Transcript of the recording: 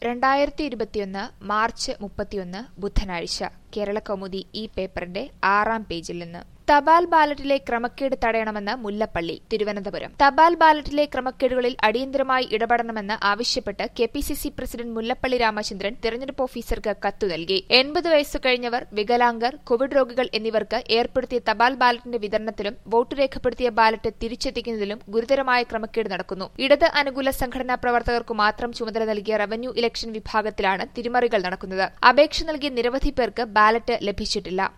രണ്ടായിരത്തി ഇരുപത്തിയൊന്ന് മാർച്ച് മുപ്പത്തിയൊന്ന് ബുധനാഴ്ച കേരളകൗമുദി ഈ പേപ്പറിന്റെ ആറാം പേജിൽ നിന്ന് തപാൽ ബാലറ്റിലെ ക്രമക്കേട് തടയണമെന്ന് മുല്ലപ്പള്ളി തിരുവനന്തപുരം തപാൽ ബാലറ്റിലെ ക്രമക്കേടുകളിൽ അടിയന്തരമായി ഇടപെടണമെന്ന് ആവശ്യപ്പെട്ട് K P C C president Mullappally Ramachandran തെരഞ്ഞെടുപ്പ് ഓഫീസർക്ക് കത്തു നൽകി എൺപത് വയസ്സു കഴിഞ്ഞവർ വികലാംഗർ കോവിഡ് രോഗികൾ എന്നിവർക്ക് ഏർപ്പെടുത്തിയ തപാൽ ബാലറ്റിന്റെ വിതരണത്തിലും വോട്ട് രേഖപ്പെടുത്തിയ ബാലറ്റ് തിരിച്ചെത്തിക്കുന്നതിലും ഗുരുതരമായ ക്രമക്കേട് നടക്കുന്നു ഇടത് അനുകൂല സംഘടനാ പ്രവർത്തകർക്കു മാത്രം ചുമതല നൽകിയ റവന്യൂ ഇലക്ഷൻ വിഭാഗത്തിലാണ് തിരിമറികൾ നടക്കുന്നത് അപേക്ഷ നൽകിയ നിരവധി പേർക്ക് ബാലറ്റ് ലഭിച്ചിട്ടില്ല